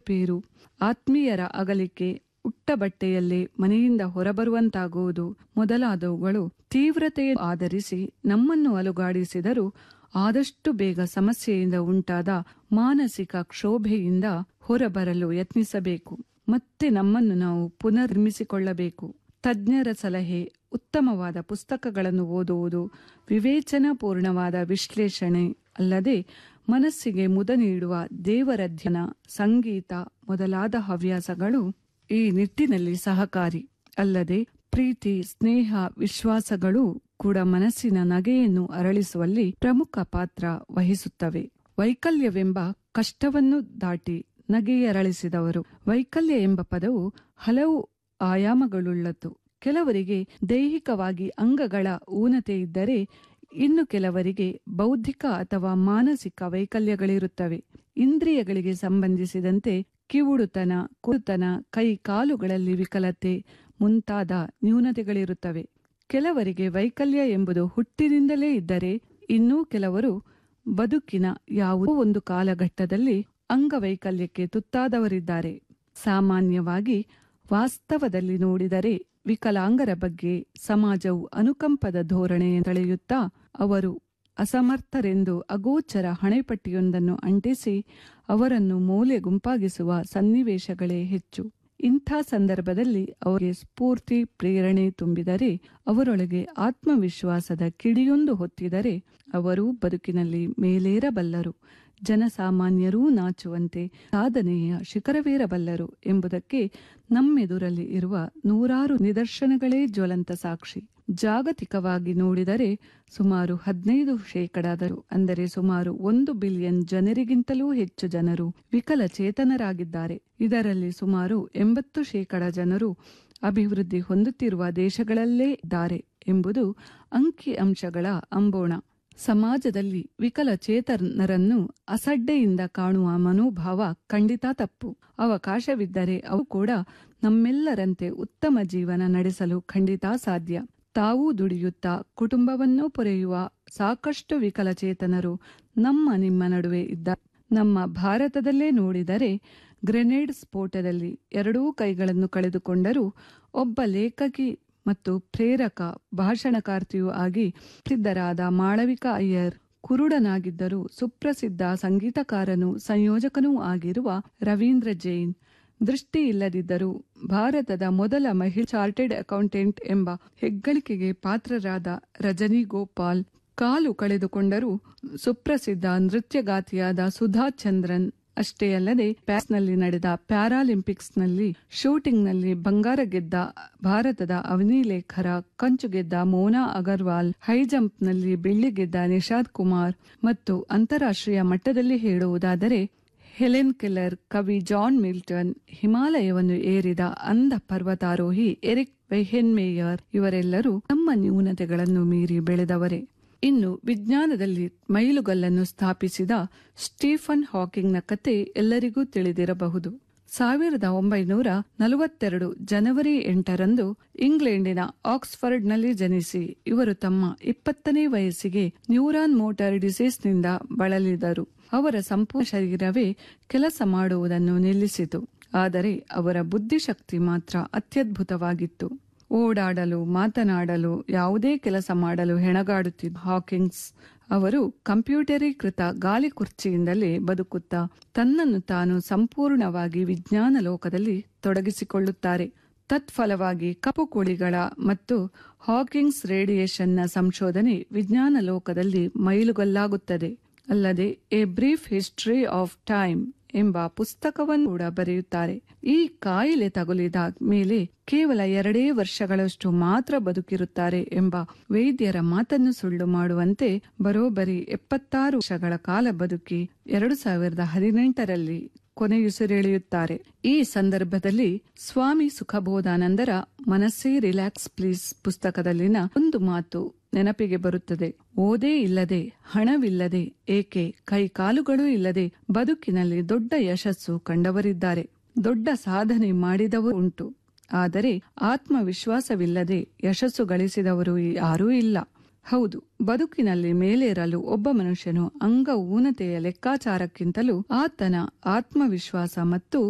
ಏರುಪೇರು ಆತ್ಮೀಯರ ಅಗಲಿಕೆ ಉಟ್ಟ ಬಟ್ಟೆಯಲ್ಲೇ ಮನೆಯಿಂದ ಹೊರಬರುವಂತಾಗುವುದು ಮೊದಲಾದವುಗಳು ತೀವ್ರತೆ ಆಧರಿಸಿ ನಮ್ಮನ್ನು ಅಲುಗಾಡಿಸಿದರೂ ಆದಷ್ಟು ಬೇಗ ಸಮಸ್ಯೆಯಿಂದ ಉಂಟಾದ ಮಾನಸಿಕ ಕ್ಷೋಭೆಯಿಂದ ಹೊರಬರಲು ಯತ್ನಿಸಬೇಕು ಮತ್ತೆ ನಮ್ಮನ್ನು ನಾವು ಪುನರ್ನಿರ್ಮಿಸಿಕೊಳ್ಳಬೇಕು ತಜ್ಞರ ಸಲಹೆ ಉತ್ತಮವಾದ ಪುಸ್ತಕಗಳನ್ನು ಓದುವುದು ವಿವೇಚನಾಪೂರ್ಣವಾದ ವಿಶ್ಲೇಷಣೆ ಅಲ್ಲದೆ ಮನಸ್ಸಿಗೆ ಮುದ ನೀಡುವ ದೇವರ ಧ್ಯಾನ ಸಂಗೀತ ಮೊದಲಾದ ಹವ್ಯಾಸಗಳು ಈ ನಿಟ್ಟಿನಲ್ಲಿ ಸಹಕಾರಿ ಅಲ್ಲದೆ ಪ್ರೀತಿ ಸ್ನೇಹ ವಿಶ್ವಾಸಗಳು ಕೂಡ ಮನಸ್ಸಿನ ನಗೆಯನ್ನು ಅರಳಿಸುವಲ್ಲಿ ಪ್ರಮುಖ ಪಾತ್ರ ವಹಿಸುತ್ತವೆ ವೈಕಲ್ಯವೆಂಬ ಕಷ್ಟವನ್ನು ದಾಟಿ ನಗೆಯರಳಿಸಿದವರು ವೈಕಲ್ಯ ಎಂಬ ಪದವು ಹಲವು ಆಯಾಮಗಳುಳ್ಳದ್ದು ಕೆಲವರಿಗೆ ದೈಹಿಕವಾಗಿ ಅಂಗಗಳ ಊನತೆ ಇದ್ದರೆ ಇನ್ನು ಕೆಲವರಿಗೆ ಬೌದ್ಧಿಕ ಅಥವಾ ಮಾನಸಿಕ ವೈಕಲ್ಯಗಳಿರುತ್ತವೆ ಇಂದ್ರಿಯಗಳಿಗೆ ಸಂಬಂಧಿಸಿದಂತೆ ಕಿವುಡುತನ ಕುರುತನ ಕೈ ಕಾಲುಗಳಲ್ಲಿ ವಿಕಲತೆ ಮುಂತಾದ ನ್ಯೂನತೆಗಳಿರುತ್ತವೆ ಕೆಲವರಿಗೆ ವೈಕಲ್ಯ ಎಂಬುದು ಹುಟ್ಟಿನಿಂದಲೇ ಇದ್ದರೆ ಇನ್ನೂ ಕೆಲವರು ಬದುಕಿನ ಯಾವುದೋ ಒಂದು ಕಾಲಘಟ್ಟದಲ್ಲಿ ಅಂಗವೈಕಲ್ಯಕ್ಕೆ ತುತ್ತಾದವರಿದ್ದಾರೆ ಸಾಮಾನ್ಯವಾಗಿ ವಾಸ್ತವದಲ್ಲಿ ನೋಡಿದರೆ ವಿಕಲಾಂಗರ ಬಗ್ಗೆ ಸಮಾಜವು ಅನುಕಂಪದ ಧೋರಣೆ ತಳೆಯುತ್ತಾ ಅವರು ಅಸಮರ್ಥರೆಂದು ಅಗೋಚರ ಹಣೆಪಟ್ಟಿಯೊಂದನ್ನು ಅಂಟಿಸಿ ಅವರನ್ನು ಮೂಲೆ ಗುಂಪಾಗಿಸುವ ಸನ್ನಿವೇಶಗಳೇ ಹೆಚ್ಚು ಇಂಥ ಸಂದರ್ಭದಲ್ಲಿ ಅವರಿಗೆ ಸ್ಫೂರ್ತಿ ಪ್ರೇರಣೆ ತುಂಬಿದರೆ ಅವರೊಳಗೆ ಆತ್ಮವಿಶ್ವಾಸದ ಕಿಡಿಯೊಂದು ಹೊತ್ತಿದರೆ ಅವರು ಬದುಕಿನಲ್ಲಿ ಮೇಲೇರಬಲ್ಲರು ಜನಸಾಮಾನ್ಯರೂ ನಾಚುವಂತೆ ಸಾಧನೆಯ ಶಿಖರವೇರಬಲ್ಲರು ಎಂಬುದಕ್ಕೆ ನಮ್ಮೆದುರಲ್ಲಿ ಇರುವ ನೂರಾರು ನಿದರ್ಶನಗಳೇ ಜ್ವಲಂತ ಸಾಕ್ಷಿ ಜಾಗತಿಕವಾಗಿ ನೋಡಿದರೆ ಸುಮಾರು ಹದಿನೈದು ಶೇಕಡಾದರು ಅಂದರೆ ಸುಮಾರು ಒಂದು ಬಿಲಿಯನ್ ಜನರಿಗಿಂತಲೂ ಹೆಚ್ಚು ಜನರು ವಿಕಲಚೇತನರಾಗಿದ್ದಾರೆ ಇದರಲ್ಲಿ ಸುಮಾರು ಎಂಬತ್ತು ಶೇಕಡ ಜನರು ಅಭಿವೃದ್ಧಿ ಹೊಂದುತ್ತಿರುವ ದೇಶಗಳಲ್ಲೇ ಇದ್ದಾರೆ ಎಂಬುದು ಅಂಕಿ ಅಂಶಗಳ ಅಂಬೋಣ ಸಮಾಜದಲ್ಲಿ ವಿಕಲಚೇತನರನ್ನು ಅಸಡ್ಡೆಯಿಂದ ಕಾಣುವ ಮನೋಭಾವ ಖಂಡಿತ ತಪ್ಪು ಅವಕಾಶವಿದ್ದರೆ ಅವು ಕೂಡ ನಮ್ಮೆಲ್ಲರಂತೆ ಉತ್ತಮ ಜೀವನ ನಡೆಸಲು ಖಂಡಿತ ಸಾಧ್ಯ ತಾವೂ ದುಡಿಯುತ್ತಾ ಕುಟುಂಬವನ್ನೂ ಪೊರೆಯುವ ಸಾಕಷ್ಟು ವಿಕಲಚೇತನರು ನಮ್ಮ ನಿಮ್ಮ ನಡುವೆ ಇದ್ದ ನಮ್ಮ ಭಾರತದಲ್ಲೇ ನೋಡಿದರೆ ಗ್ರೆನೇಡ್ ಸ್ಫೋಟದಲ್ಲಿ ಎರಡೂ ಕೈಗಳನ್ನು ಕಳೆದುಕೊಂಡರೂ ಒಬ್ಬ ಲೇಖಕಿ ಮತ್ತು ಪ್ರೇರಕ ಭಾಷಣಕಾರ್ತಿಯೂ ಆಗಿ ಪ್ರಸಿದ್ಧರಾದ ಮಾಳವಿಕಾ ಅಯ್ಯರ್ ಕುರುಡನಾಗಿದ್ದರೂ ಸುಪ್ರಸಿದ್ಧ ಸಂಗೀತಕಾರನೂ ಸಂಯೋಜಕನೂ ಆಗಿರುವ ರವೀಂದ್ರ ಜೈನ್ ದೃಷ್ಟಿ ಇಲ್ಲದಿದ್ದರೂ ಭಾರತದ ಮೊದಲ ಮಹಿಳಾ ಚಾರ್ಟೆಡ್ ಅಕೌಂಟೆಂಟ್ ಎಂಬ ಹೆಗ್ಗಳಿಕೆಗೆ ಪಾತ್ರರಾದ ರಜನಿ ಗೋಪಾಲ್ ಕಾಲು ಕಳೆದುಕೊಂಡರೂ ಸುಪ್ರಸಿದ್ಧ ನೃತ್ಯಗಾತಿಯಾದ ಸುಧಾ ಚಂದ್ರನ್ ಅಷ್ಟೇ ಅಲ್ಲದೆ ಪ್ಯಾರಿಸ್ನಲ್ಲಿ ನಡೆದ ಪ್ಯಾರಾಲಿಂಪಿಕ್ಸ್ನಲ್ಲಿ ಶೂಟಿಂಗ್ನಲ್ಲಿ ಬಂಗಾರ ಗೆದ್ದ ಭಾರತದ ಅವನಿಲೇಖರ ಕಂಚು ಗೆದ್ದ ಮೋನಾ ಅಗರ್ವಾಲ್ ಹೈಜಂಪ್ನಲ್ಲಿ ಬೆಳ್ಳಿ ಗೆದ್ದ ನಿಷಾದ್ ಕುಮಾರ್ ಮತ್ತು ಅಂತಾರಾಷ್ಟ್ರೀಯ ಮಟ್ಟದಲ್ಲಿ ಹೇಳುವುದಾದರೆ ಹೆಲೆನ್ ಕೆಲ್ಲರ್ ಕವಿ ಜಾನ್ ಮಿಲ್ಟನ್ ಹಿಮಾಲಯವನ್ನು ಏರಿದ ಅಂಧ ಪರ್ವತಾರೋಹಿ ಎರಿಕ್ ವೆಹೆನ್ಮೇಯರ್ ಇವರೆಲ್ಲರೂ ತಮ್ಮ ನ್ಯೂನತೆಗಳನ್ನು ಮೀರಿ ಬೆಳೆದವರೇ ಇನ್ನು ವಿಜ್ಞಾನದಲ್ಲಿ ಮೈಲುಗಲ್ಲನ್ನು ಸ್ಥಾಪಿಸಿದ ಸ್ಟೀಫನ್ ಹಾಕಿಂಗ್ನ ಕತೆ ಎಲ್ಲರಿಗೂ ತಿಳಿದಿರಬಹುದು ಸಾವಿರದ ಒಂಬೈನೂರ ನಲವತ್ತೆರಡು ಜನವರಿ ಎಂಟರಂದು ಇಂಗ್ಲೆಂಡಿನ ಆಕ್ಸ್ಫರ್ಡ್ನಲ್ಲಿ ಜನಿಸಿ ಇವರು ತಮ್ಮ ಇಪ್ಪತ್ತನೇ ವಯಸ್ಸಿಗೆ ನ್ಯೂರಾನ್ ಮೋಟಾರ್ ಡಿಸೀಸ್ನಿಂದ ಬಳಲಿದರು ಅವರ ಸಂಪೂರ್ಣ ಶರೀರವೇ ಕೆಲಸ ಮಾಡುವುದನ್ನು ನಿಲ್ಲಿಸಿತು ಆದರೆ ಅವರ ಬುದ್ಧಿಶಕ್ತಿ ಮಾತ್ರ ಅತ್ಯದ್ಭುತವಾಗಿತ್ತು ಓಡಾಡಲು ಮಾತನಾಡಲು ಯಾವುದೇ ಕೆಲಸ ಮಾಡಲು ಹೆಣಗಾಡುತ್ತಿದ್ದ ಹಾಕಿಂಗ್ಸ್ ಅವರು ಕಂಪ್ಯೂಟರೀಕೃತ ಗಾಲಿ ಕುರ್ಚಿಯಿಂದಲೇ ಬದುಕುತ್ತಾ ತನ್ನನ್ನು ತಾನು ಸಂಪೂರ್ಣವಾಗಿ ವಿಜ್ಞಾನ ಲೋಕದಲ್ಲಿ ತೊಡಗಿಸಿಕೊಳ್ಳುತ್ತಾರೆ ತತ್ಫಲವಾಗಿ ಕಪ್ಪು ಕುಳಿಗಳ ಮತ್ತು ಹಾಕಿಂಗ್ಸ್ ರೇಡಿಯೇಷನ್ನ ಸಂಶೋಧನೆ ವಿಜ್ಞಾನ ಲೋಕದಲ್ಲಿ ಮೈಲುಗಲ್ಲಾಗುತ್ತದೆ ಅಲ್ಲದೆ a brief history of time ಎಂಬ ಪುಸ್ತಕವನ್ನು ಕೂಡ ಬರೆಯುತ್ತಾರೆ ಈ ಕಾಯಿಲೆ ತಗುಲಿದ ಮೇಲೆ ಕೇವಲ ಎರಡೇ ವರ್ಷಗಳಷ್ಟು ಮಾತ್ರ ಬದುಕಿರುತ್ತಾರೆ ಎಂಬ ವೈದ್ಯರ ಮಾತನ್ನು ಸುಳ್ಳು ಮಾಡುವಂತೆ ಬರೋಬ್ಬರಿ ಎಪ್ಪತ್ತಾರು ವರ್ಷಗಳ ಕಾಲ ಬದುಕಿ ಎರಡು ಸಾವಿರದ ಹದಿನೆಂಟರಲ್ಲಿ ಕೊನೆಯುಸಿರೆಳೆಯುತ್ತಾರೆ ಈ ಸಂದರ್ಭದಲ್ಲಿ ಸ್ವಾಮಿ ಸುಖಬೋಧಾನಂದರ ಮನಸ್ಸೇ ರಿಲ್ಯಾಕ್ಸ್ ಪ್ಲೀಸ್ ಪುಸ್ತಕದಲ್ಲಿನ ಒಂದು ಮಾತು ನೆನಪಿಗೆ ಬರುತ್ತದೆ ಓದೇ ಇಲ್ಲದೆ ಹಣವಿಲ್ಲದೆ ಏಕೆ ಕೈ ಕಾಲುಗಳೂ ಇಲ್ಲದೆ ಬದುಕಿನಲ್ಲಿ ದೊಡ್ಡ ಯಶಸ್ಸು ಕಂಡವರಿದ್ದಾರೆ ದೊಡ್ಡ ಸಾಧನೆ ಮಾಡಿದವರು ಉಂಟು ಆದರೆ ಆತ್ಮವಿಶ್ವಾಸವಿಲ್ಲದೆ ಯಶಸ್ಸು ಗಳಿಸಿದವರು ಯಾರೂ ಇಲ್ಲ ಹೌದು ಬದುಕಿನಲ್ಲಿ ಮೇಲೇರಲು ಒಬ್ಬ ಮನುಷ್ಯನು ಅಂಗ ಊನತೆಯ ಲೆಕ್ಕಾಚಾರಕ್ಕಿಂತಲೂ ಆತನ ಆತ್ಮವಿಶ್ವಾಸ ಮತ್ತು